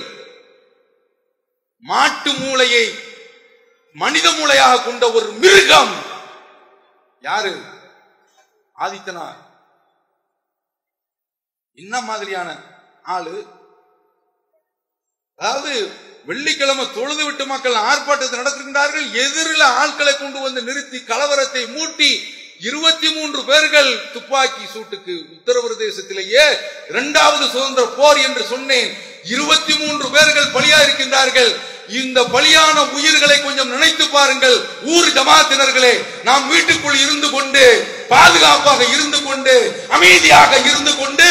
மாட்டு மூளையை மனித மூளையாக கொண்ட ஒரு மிருகம் யாரு ஆதித்தனார் என்ன மாதிரியான ஆளு அதாவது வெள்ளிக்கிழமை தொழுது விட்டு மக்கள் ஆர்ப்பாட்டத்தை நடத்துகின்றார்கள் எதிரில் ஆட்களை கொண்டு வந்து நிறுத்தி கலவரத்தை மூட்டி இருபத்தி மூன்று பேர்கள் துப்பாக்கி சூட்டுக்கு உத்தரப்பிரதேசத்திலேயே இரண்டாவது சுதந்திர போர் என்று சொன்னேன் இருபத்தி மூன்று பேர்கள் பலியா இருக்கின்றார்கள் இந்த பலியான உயிர்களை கொஞ்சம் நினைத்து பாருங்கள் ஊர் ஜமாத்தினர்களே நாம் வீட்டுக்குள் இருந்து கொண்டு பாதுகாப்பாக இருந்து கொண்டு அமைதியாக இருந்து கொண்டு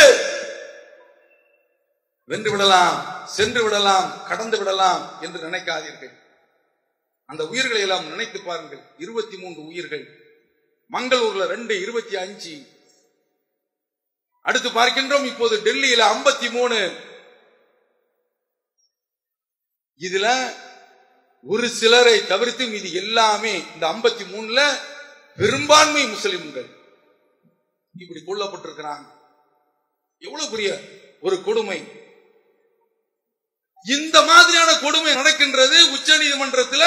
வென்று விடலாம் சென்று விடலாம் கடந்து விடலாம் என்று நினைக்காதீர்கள் அந்த உயிர்களை எல்லாம் நினைத்து பாருங்கள் இருபத்தி மூன்று உயிர்கள் மங்களூர்ல ரெண்டு இருபத்தி அஞ்சு அடுத்து பார்க்கின்றோம் இப்போது டெல்லியில ஐம்பத்தி மூணு இதுல ஒரு சிலரை தவிர்த்து மீதி எல்லாமே இந்த ஐம்பத்தி மூணுல பெரும்பான்மை முஸ்லிம்கள் இப்படி கொல்லப்பட்டிருக்கிறாங்க எவ்வளவு பெரிய ஒரு கொடுமை இந்த மாதிரியான கொடுமை நடக்கின்றது உச்ச நீதிமன்றத்தில்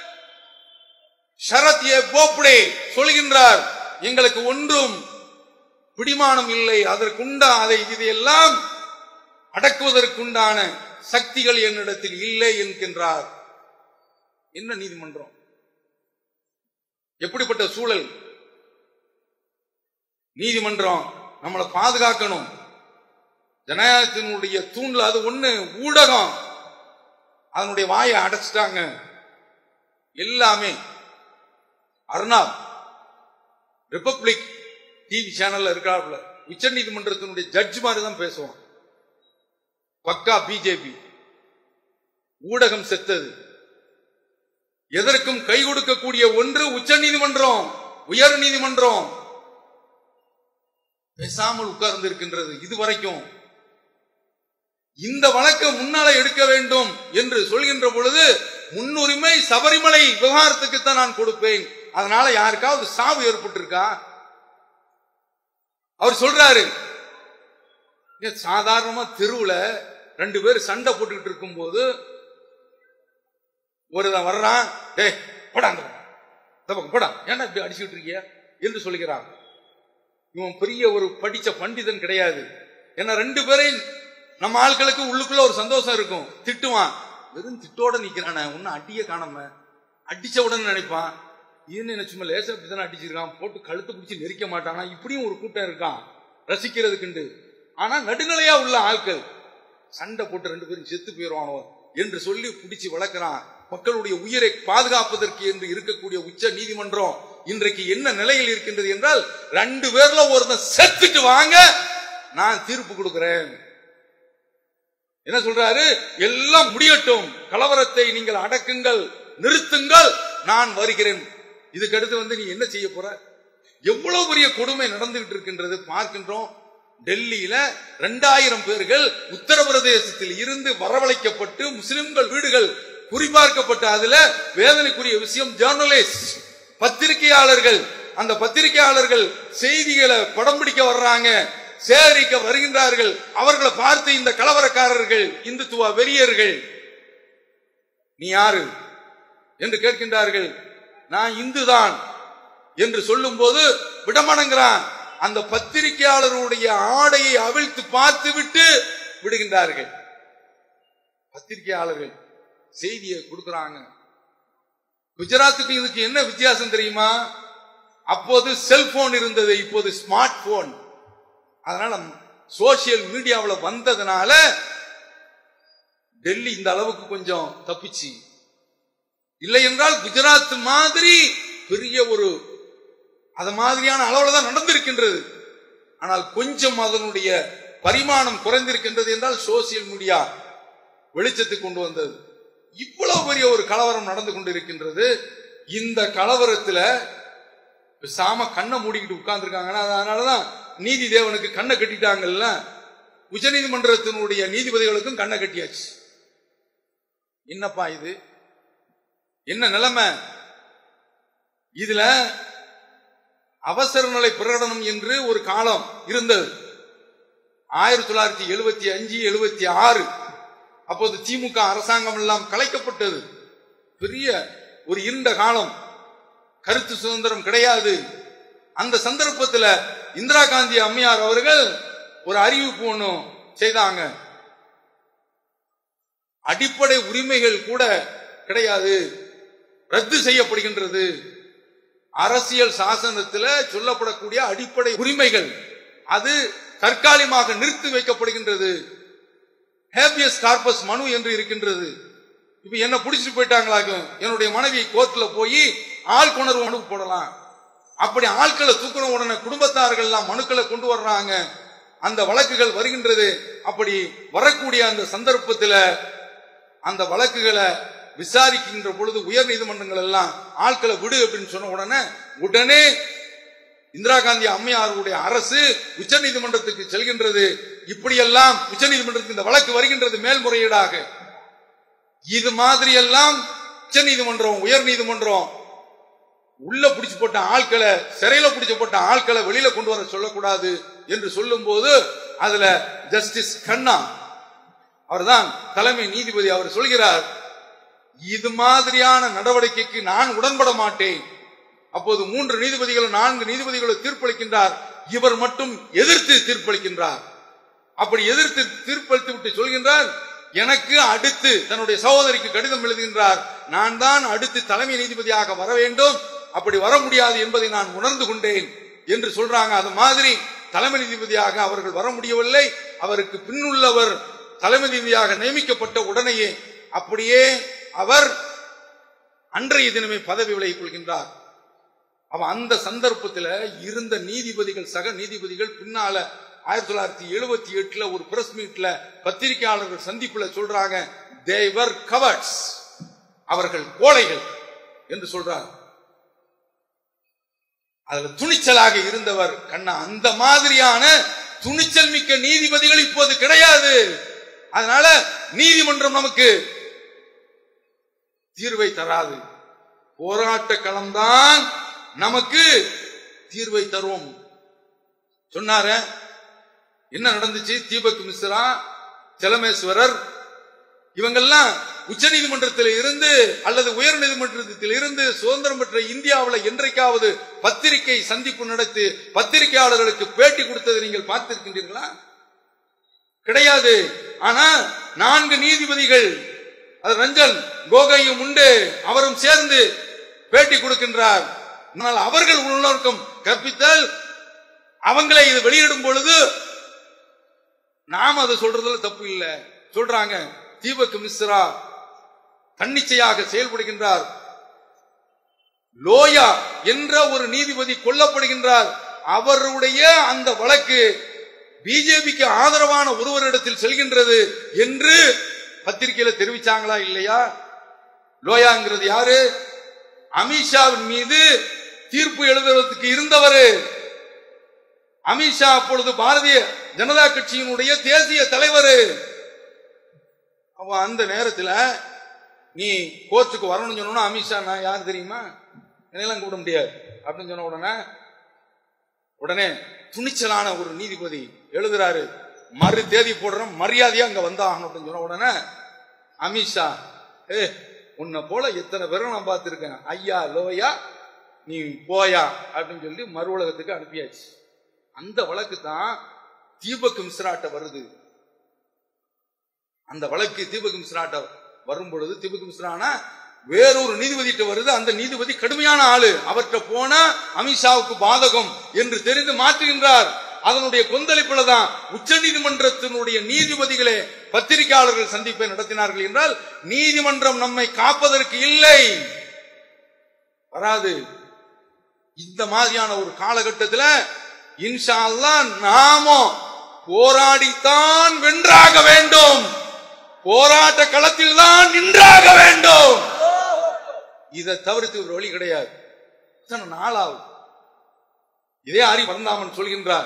ஷரத் ஏ போப்டே சொல்கின்றார் எங்களுக்கு ஒன்றும் பிடிமானம் இல்லை அதற்குண்டா அதை இதையெல்லாம் அடக்குவதற்குண்டான சக்திகள் என்னிடத்தில் இல்லை என்கின்றார் என்ன நீதிமன்றம் எப்படிப்பட்ட சூழல் நீதிமன்றம் நம்மளை பாதுகாக்கணும் ஜனநாயகத்தினுடைய தூண்ல அது ஒண்ணு ஊடகம் அதனுடைய வாயை அடைச்சிட்டாங்க எல்லாமே அர்ணாப் ரிப்பப்ளிக் டிவி சேனல்ல இருக்காப்ல உச்ச நீதிமன்றத்தினுடைய ஜட்ஜ் மாதிரி தான் பேசுவான் பக்கா பிஜேபி ஊடகம் செத்தது எதற்கும் கை கொடுக்கக்கூடிய ஒன்று உச்ச நீதிமன்றம் உயர் நீதிமன்றம் பேசாமல் உட்கார்ந்து இருக்கின்றது இதுவரைக்கும் இந்த வழக்கை முன்னால எடுக்க வேண்டும் என்று சொல்கின்ற பொழுது முன்னுரிமை சபரிமலை விவகாரத்துக்குத்தான் நான் கொடுப்பேன் அதனால யாருக்காவது சாவு ஏற்பட்டிருக்கா அவர் சொல்றாரு இங்க சாதாரணமா தெருவுல ரெண்டு பேர் சண்டை போட்டுக்கிட்டு இருக்கும்போது ஒருத்தன் வர்றான் டேய் போடா அந்த பக்கம். இந்த பக்கம் போடா ஏன்டா இப்படி அடிச்சுட்டு இருக்கிய என்று சொல்கிறான் இவன் பெரிய ஒரு படிச்ச பண்டிதன் கிடையாது ஏன்னா ரெண்டு பேரையும் நம்ம ஆட்களுக்கு உள்ளுக்குள்ள ஒரு சந்தோஷம் இருக்கும் திட்டுவான் வெறும் திட்டோட நிக்கிறானே ஒன்னும் அடிய காணாம அடிச்ச உடனே நினைப்பான் இது என்ன சும்மா லேசா இப்படிதானே அடிச்சிருக்கான் போட்டு கழுத்து பிடிச்சி நெரிக்க மாட்டானா இப்படியும் ஒரு கூட்டம் இருக்கான் ரசிக்கிறதுக்குண்டு ஆனா நடுநிலையா உள்ள ஆட்கள் சண்டை போட்டு ரெண்டு பேரும் செத்து போயிடுவானோ என்று சொல்லி பிடிச்சு வளர்க்கிறான் மக்களுடைய உயிரை பாதுகாப்பதற்கு என்று இருக்கக்கூடிய உச்ச நீதிமன்றம் இன்றைக்கு என்ன நிலையில் இருக்கின்றது என்றால் ரெண்டு பேர்ல ஒருத்தன் செத்துட்டு வாங்க நான் தீர்ப்பு கொடுக்கிறேன் என்ன சொல்றாரு எல்லாம் முடியட்டும் கலவரத்தை நீங்கள் அடக்குங்கள் நிறுத்துங்கள் நான் வருகிறேன் இதுக்கு அடுத்து வந்து நீ என்ன செய்ய போற எவ்வளவு பெரிய கொடுமை நடந்துகிட்டு இருக்கின்றது பார்க்கின்றோம் டெல்லியில ரெண்டாயிரம் பேர்கள் உத்தரப்பிரதேசத்தில் இருந்து வரவழைக்கப்பட்டு முஸ்லிம்கள் வீடுகள் குறிபார்க்கப்பட்ட அதுல வேதனைக்குரிய விஷயம் ஜேர்னலிஸ்ட் பத்திரிகையாளர்கள் அந்த பத்திரிகையாளர்கள் செய்திகளை படம் பிடிக்க வர்றாங்க சேகரிக்க வருகின்றார்கள் அவர்களை பார்த்து இந்த கலவரக்காரர்கள் இந்துத்துவ வெறியர்கள் நீ யாரு என்று கேட்கின்றார்கள் நான் இந்துதான் என்று சொல்லும்போது விடமாட்டேங்கிறான் அந்த பத்திரிகையாளருடைய ஆடையை அவிழ்த்து பார்த்து விட்டு விடுகின்றார்கள் பத்திரிகையாளர்கள் செய்தியை கொடுக்கறாங்க குஜராத்துக்கு இதுக்கு என்ன வித்தியாசம் தெரியுமா அப்போது செல்போன் இருந்தது இப்போது ஸ்மார்ட் போன் அதனால சோசியல் மீடியாவில் வந்ததுனால டெல்லி இந்த அளவுக்கு கொஞ்சம் தப்பிச்சு இல்லை என்றால் குஜராத் மாதிரி பெரிய ஒரு அது மாதிரியான அளவுல தான் நடந்திருக்கின்றது ஆனால் கொஞ்சம் அதனுடைய பரிமாணம் குறைந்திருக்கின்றது என்றால் சோசியல் மீடியா வெளிச்சத்துக்கு கொண்டு வந்தது இவ்வளவு பெரிய ஒரு கலவரம் நடந்து கொண்டிருக்கின்றது இந்த கலவரத்துல சாம கண்ணை மூடிக்கிட்டு உட்கார்ந்துருக்காங்கன்னா அதனாலதான் நீதி தேவனுக்கு கண்ணை கட்டிட்டாங்கல்ல உச்சநீதிமன்றத்தினுடைய நீதிபதிகளுக்கும் கண்ணை கட்டியாச்சு என்னப்பா இது என்ன நிலைமை இதுல அவசர நிலை பிரகடனம் என்று ஒரு காலம் இருந்தது ஆயிரத்தி தொள்ளாயிரத்தி எழுபத்தி அஞ்சு எழுபத்தி ஆறு அப்போது திமுக அரசாங்கம் எல்லாம் கலைக்கப்பட்டது பெரிய ஒரு இருண்ட காலம் கருத்து சுதந்திரம் கிடையாது அந்த சந்தர்ப்பத்தில் இந்திரா காந்தி அம்மையார் அவர்கள் ஒரு அறிவிப்பு ஒண்ணு செய்தாங்க அடிப்படை உரிமைகள் கூட கிடையாது ரத்து செய்யப்படுகின்றது அரசியல் சாசனத்தில் சொல்லப்படக்கூடிய அடிப்படை உரிமைகள் அது தற்காலிகமாக நிறுத்தி வைக்கப்படுகின்றது ஹேபியஸ் கார்பஸ் மனு என்று இருக்கின்றது இப்ப என்ன பிடிச்சிட்டு போயிட்டாங்களாக்கும் என்னுடைய மனைவி கோர்ட்ல போய் ஆள் கொணர்வு மனு போடலாம் அப்படி ஆட்களை தூக்குன உடனே குடும்பத்தார்கள் எல்லாம் மனுக்களை கொண்டு வர்றாங்க அந்த வழக்குகள் வருகின்றது அப்படி வரக்கூடிய அந்த சந்தர்ப்பத்தில் அந்த வழக்குகளை விசாரிக்கின்ற பொழுது உயர் நீதிமன்றங்கள் எல்லாம் ஆட்களை விடு அப்படின்னு சொன்ன உடனே உடனே இந்திரா காந்தி அம்மையாருடைய அரசு உச்ச நீதிமன்றத்துக்கு செல்கின்றது இப்படியெல்லாம் உச்ச நீதிமன்றத்துக்கு இந்த வழக்கு வருகின்றது மேல்முறையீடாக இது மாதிரி எல்லாம் உச்ச நீதிமன்றம் உயர் நீதிமன்றம் உள்ள பிடிச்சு போட்ட ஆட்களை சிறையில பிடிச்சு போட்ட ஆட்களை வெளியில கொண்டு வர சொல்லக்கூடாது என்று சொல்லும் போது அதுல ஜஸ்டிஸ் கண்ணா அவர்தான் தலைமை நீதிபதி அவர் சொல்கிறார் இது மாதிரியான நடவடிக்கைக்கு நான் உடன்பட மாட்டேன் அப்போது மூன்று நீதிபதிகள் நான்கு நீதிபதிகள் தீர்ப்பளிக்கின்றார் இவர் மட்டும் எதிர்த்து தீர்ப்பளிக்கின்றார் அப்படி எதிர்த்து தீர்ப்பளித்து விட்டு சொல்கின்றார் எனக்கு அடுத்து தன்னுடைய சகோதரிக்கு கடிதம் எழுதுகின்றார் நான் தான் அடுத்து தலைமை நீதிபதியாக வர வேண்டும் அப்படி வர முடியாது என்பதை நான் உணர்ந்து கொண்டேன் என்று சொல்றாங்க அது மாதிரி தலைமை நீதிபதியாக அவர்கள் வர முடியவில்லை அவருக்கு பின்னுள்ளவர் தலைமை நீதிபதியாக நியமிக்கப்பட்ட உடனேயே அப்படியே அவர் அன்றைய தினமே பதவி விலகிக் கொள்கின்றார் அவ அந்த சந்தர்ப்பத்தில் இருந்த நீதிபதிகள் சக நீதிபதிகள் பின்னால ஆயிரத்தி தொள்ளாயிரத்தி எழுபத்தி எட்டுல ஒரு பிரஸ் மீட்ல பத்திரிகையாளர்கள் சந்திப்புல சொல்றாங்க தேவர் கவர்ட்ஸ் அவர்கள் கோழைகள் என்று சொல்றார் அதுல துணிச்சலாக இருந்தவர் கண்ணா அந்த மாதிரியான துணிச்சல் மிக்க நீதிபதிகள் இப்போது கிடையாது அதனால நீதிமன்றம் நமக்கு தீர்வை தராது போராட்ட களம்தான் நமக்கு தீர்வை தரும் சொன்னார என்ன நடந்துச்சு தீபக் மிஸ்ரா செலமேஸ்வரர் இவங்கெல்லாம் உச்ச நீதிமன்றத்தில் இருந்து அல்லது உயர் நீதிமன்றத்தில் இருந்து சுதந்திரம் பெற்ற இந்தியாவில் என்றைக்காவது பத்திரிகை சந்திப்பு நடத்தி பத்திரிகையாளர்களுக்கு பேட்டி கொடுத்ததை நீங்கள் பார்த்திருக்கின்றீர்களா கிடையாது ஆனா நான்கு நீதிபதிகள் அது ரஞ்சன் கோகையும் உண்டு அவரும் சேர்ந்து பேட்டி கொடுக்கின்றார் ஆனால் அவர்கள் உள்ளடக்கம் கற்பித்தல் அவங்களை இது வெளியிடும் பொழுது நாம் அதை சொல்றதுல தப்பு இல்லை சொல்றாங்க தீபக் மிஸ்ரா தன்னிச்சையாக செயல்படுகின்றார் லோயா என்ற ஒரு நீதிபதி கொல்லப்படுகின்றார் அவருடைய அந்த வழக்கு பிஜேபிக்கு ஆதரவான ஒருவரிடத்தில் செல்கின்றது என்று பத்திரிகையில தெரிவிச்சாங்களா இல்லையா லோயாங்கிறது யாரு அமித்ஷாவின் மீது தீர்ப்பு எழுதுவதற்கு இருந்தவர் அமித்ஷா அப்பொழுது பாரதிய ஜனதா கட்சியினுடைய தேசிய தலைவர் அவன் அந்த நேரத்தில் நீ கோர்ட்டுக்கு வரணும்னு சொன்னா அமித்ஷா நான் யார் தெரியுமா என்னெல்லாம் கூட முடியாது அப்படின்னு சொன்ன உடனே உடனே துணிச்சலான ஒரு நீதிபதி எழுதுறாரு மறு தேதி போடுறோம் மரியாதையா அங்க வந்தாகணும் அப்படின்னு சொன்ன உடனே அமித்ஷா ஏ உன்னை போல எத்தனை பேரை நான் பார்த்திருக்கேன் ஐயா லோயா நீ போயா அப்படின்னு சொல்லி மறு உலகத்துக்கு அனுப்பியாச்சு அந்த வழக்கு தான் தீபக் மிஸ்ராட்ட வருது அந்த வழக்கு தீபக் மிஸ்ராட்ட வரும் பொழுது தீபக் மிஸ்ரானா வேறொரு நீதிபதிட்ட வருது அந்த நீதிபதி கடுமையான ஆளு அவர்கிட்ட போனா அமித்ஷாவுக்கு பாதகம் என்று தெரிந்து மாற்றுகின்றார் அதனுடைய கொந்தளிப்புல தான் உச்ச நீதிமன்றத்தினுடைய நீதிபதிகளே பத்திரிகையாளர்கள் சந்திப்பை நடத்தினார்கள் என்றால் நீதிமன்றம் நம்மை காப்பதற்கு இல்லை வராது இந்த மாதிரியான ஒரு காலகட்டத்தில் இன்ஷா அல்லாஹ் நாமும் போராடித்தான் வென்றாக வேண்டும் போராட்ட களத்தில் தான் நின்றாக வேண்டும் இதை தவிர்த்து ஒரு வழி கிடையாது இத்தனை நாளாகும் இதே ஆரி பரந்தாமன் சொல்கின்றார்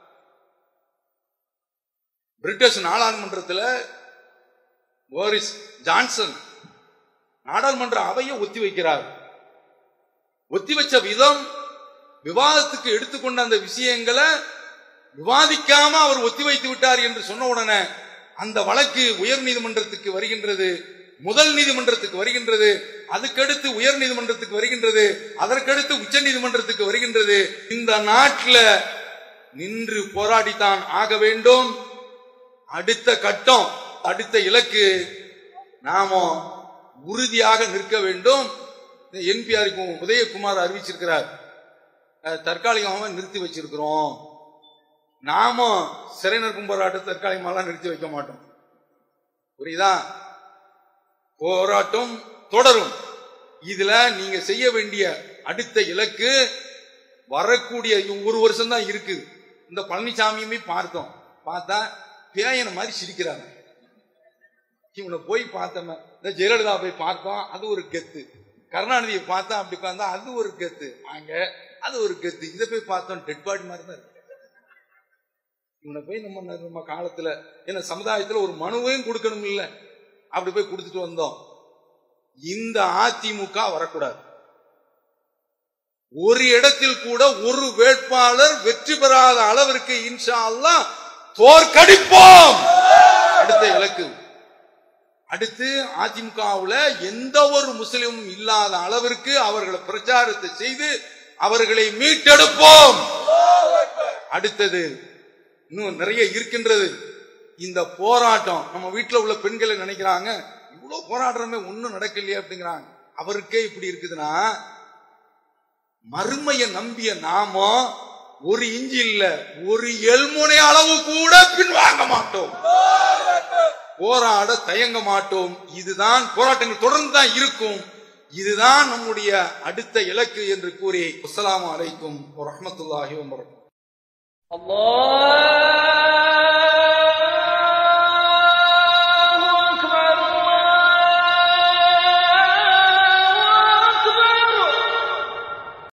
பிரிட்டிஷ் நாடாளுமன்றத்தில் போரிஸ் ஜான்சன் நாடாளுமன்ற அவையை ஒத்தி வைக்கிறார் ஒத்தி வச்ச விதம் விவாதத்துக்கு எடுத்துக்கொண்ட அந்த விஷயங்களை விவாதிக்காம அவர் ஒத்தி வைத்து விட்டார் என்று சொன்ன உடனே அந்த வழக்கு உயர் நீதிமன்றத்துக்கு வருகின்றது முதல் நீதிமன்றத்துக்கு வருகின்றது அதுக்கடுத்து உயர் நீதிமன்றத்துக்கு வருகின்றது அதற்கடுத்து உச்ச நீதிமன்றத்துக்கு வருகின்றது இந்த நாட்டில் நின்று போராடித்தான் ஆக வேண்டும் அடுத்த கட்டம் அடுத்த இலக்கு நாம உறுதியாக நிற்க வேண்டும் என்பிஆருக்கும் உதயகுமார் அறிவிச்சிருக்கிறார் அஹ், தற்காலிகமாக நிறுத்தி வச்சிருக்கிறோம் நாம சிறை நிற்கும் போராட்டம் தற்காலிகமாக நிறுத்தி வைக்க மாட்டோம் புரியுதா போராட்டம் தொடரும் இதுல நீங்க செய்ய வேண்டிய அடுத்த இலக்கு வரக்கூடிய ஒரு வருஷம் தான் இருக்குது இந்த பழனிசாமியுமே பார்த்தோம் பார்த்தா பேயன மாதிரி சிரிக்கிறாங்க இவனை போய் பார்த்தோம் இந்த ஜெயலலிதா போய் பார்த்தோம் அது ஒரு கெத்து கருணாநிதியை பார்த்தா அப்படி பார்த்தா அது ஒரு கெத்து அங்க அது ஒரு கெத்து இதை போய் பார்த்தோம் டெட் பாடி மாதிரி தான் இருக்கு இவனை போய் நம்ம நம்ம காலத்துல ஏன்னா சமுதாயத்துல ஒரு மனுவையும் கொடுக்கணும் இல்ல அப்படி போய் கொடுத்துட்டு வந்தோம் இந்த அதிமுக வரக்கூடாது ஒரு இடத்தில் கூட ஒரு வேட்பாளர் வெற்றி பெறாத அளவிற்கு இன்ஷா அல்லாஹ் தோற்கடிப்போம் அடுத்த இலக்கு அடுத்து அதிமுகவுல எந்த ஒரு முஸ்லிமும் இல்லாத அளவிற்கு அவர்களை பிரச்சாரத்தை செய்து அவர்களை மீட்டெடுப்போம் அடுத்தது இன்னும் நிறைய இருக்கின்றது இந்த போராட்டம் நம்ம வீட்டுல உள்ள பெண்களை நினைக்கிறாங்க இவ்வளவு போராடுறமே ஒண்ணும் நடக்கலையே அப்படிங்கிறாங்க அவருக்கே இப்படி இருக்குதுன்னா மறுமையை நம்பிய நாம ஒரு இஞ்சி இல்ல ஒரு எல்முனை அளவு கூட பின்வாங்க மாட்டோம் போராட தயங்க மாட்டோம் இதுதான் போராட்டங்கள் தொடர்ந்து தான் இருக்கும் இதுதான் நம்முடைய அடுத்த இலக்கு என்று கூறி அஸ்ஸலாமு அலைக்கும் வரஹ்மத்துல்லாஹி வபரகாத்துஹு الله